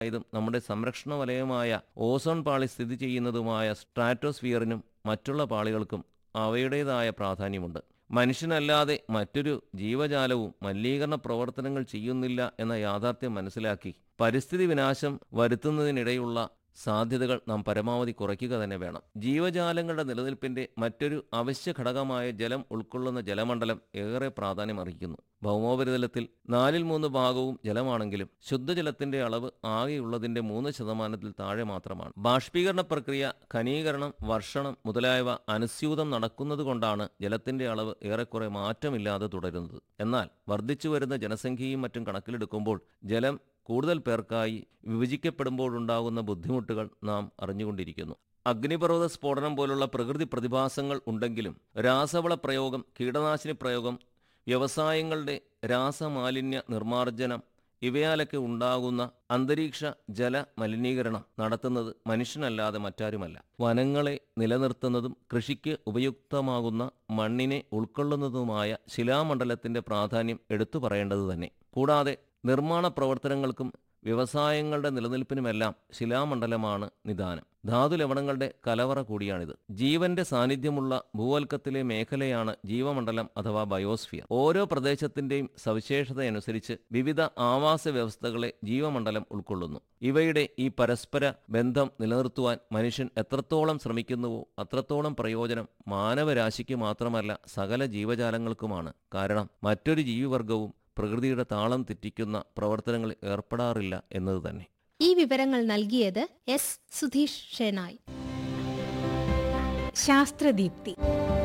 ഇതും നമ്മുടെ സംരക്ഷണ വലയമായ ഓസോൺ പാളി സ്ഥിതി ചെയ്യുന്നതുമായ സ്ട്രാറ്റോസ്ഫിയറിനും മറ്റുള്ള പാളികൾക്കും അവയുടേതായ പ്രാധാന്യമുണ്ട് മനുഷ്യനല്ലാതെ മറ്റൊരു ജീവജാലവും മലിനീകരണ പ്രവർത്തനങ്ങൾ ചെയ്യുന്നില്ല എന്ന യാഥാർത്ഥ്യം മനസ്സിലാക്കി പരിസ്ഥിതി വിനാശം വരുത്തുന്നതിനിടെയുള്ള സാധ്യതകൾ നാം പരമാവധി കുറയ്ക്കുക തന്നെ വേണം ജീവജാലങ്ങളുടെ നിലനിൽപ്പിന്റെ മറ്റൊരു അവശ്യ ഘടകമായ ജലം ഉൾക്കൊള്ളുന്ന ജലമണ്ഡലം ഏറെ പ്രാധാന്യം അർഹിക്കുന്നു ഭൗമോപരിതലത്തിൽ നാലിൽ മൂന്ന് ഭാഗവും ജലമാണെങ്കിലും ശുദ്ധജലത്തിന്റെ അളവ് ആകെയുള്ളതിന്റെ മൂന്ന് ശതമാനത്തിൽ താഴെ മാത്രമാണ് ബാഷ്പീകരണ പ്രക്രിയ ഖനീകരണം വർഷണം മുതലായവ അനുസ്യൂതം നടക്കുന്നതുകൊണ്ടാണ് ജലത്തിന്റെ അളവ് ഏറെക്കുറെ മാറ്റമില്ലാതെ തുടരുന്നത് എന്നാൽ വർദ്ധിച്ചു വരുന്ന ജനസംഖ്യയും മറ്റും കണക്കിലെടുക്കുമ്പോൾ ജലം കൂടുതൽ പേർക്കായി വിഭജിക്കപ്പെടുമ്പോഴുണ്ടാകുന്ന ബുദ്ധിമുട്ടുകൾ നാം അറിഞ്ഞുകൊണ്ടിരിക്കുന്നു അഗ്നിപർവ്വത സ്ഫോടനം പോലുള്ള പ്രകൃതി പ്രതിഭാസങ്ങൾ ഉണ്ടെങ്കിലും രാസവള പ്രയോഗം കീടനാശിനി പ്രയോഗം വ്യവസായങ്ങളുടെ രാസമാലിന്യ നിർമ്മാർജ്ജനം ഇവയാലൊക്കെ ഉണ്ടാകുന്ന അന്തരീക്ഷ ജല മലിനീകരണം നടത്തുന്നത് മനുഷ്യനല്ലാതെ മറ്റാരുമല്ല വനങ്ങളെ നിലനിർത്തുന്നതും കൃഷിക്ക് ഉപയുക്തമാകുന്ന മണ്ണിനെ ഉൾക്കൊള്ളുന്നതുമായ ശിലാമണ്ഡലത്തിന്റെ പ്രാധാന്യം എടുത്തു പറയേണ്ടത് തന്നെ കൂടാതെ നിർമ്മാണ പ്രവർത്തനങ്ങൾക്കും വ്യവസായങ്ങളുടെ നിലനിൽപ്പിനുമെല്ലാം ശിലാമണ്ഡലമാണ് നിദാനം ധാതു ലവണങ്ങളുടെ കലവറ കൂടിയാണിത് ജീവന്റെ സാന്നിധ്യമുള്ള ഭൂവൽക്കത്തിലെ മേഖലയാണ് ജീവമണ്ഡലം അഥവാ ബയോസ്ഫിയർ ഓരോ പ്രദേശത്തിന്റെയും സവിശേഷതയനുസരിച്ച് വിവിധ ആവാസ വ്യവസ്ഥകളെ ജീവമണ്ഡലം ഉൾക്കൊള്ളുന്നു ഇവയുടെ ഈ പരസ്പര ബന്ധം നിലനിർത്തുവാൻ മനുഷ്യൻ എത്രത്തോളം ശ്രമിക്കുന്നുവോ അത്രത്തോളം പ്രയോജനം മാനവരാശിക്ക് മാത്രമല്ല സകല ജീവജാലങ്ങൾക്കുമാണ് കാരണം മറ്റൊരു ജീവിവർഗവും പ്രകൃതിയുടെ താളം തെറ്റിക്കുന്ന പ്രവർത്തനങ്ങളിൽ ഏർപ്പെടാറില്ല എന്നത് തന്നെ ഈ വിവരങ്ങൾ നൽകിയത് എസ് സുധീഷ് ഷെനായ് ശാസ്ത്രദീപ്തി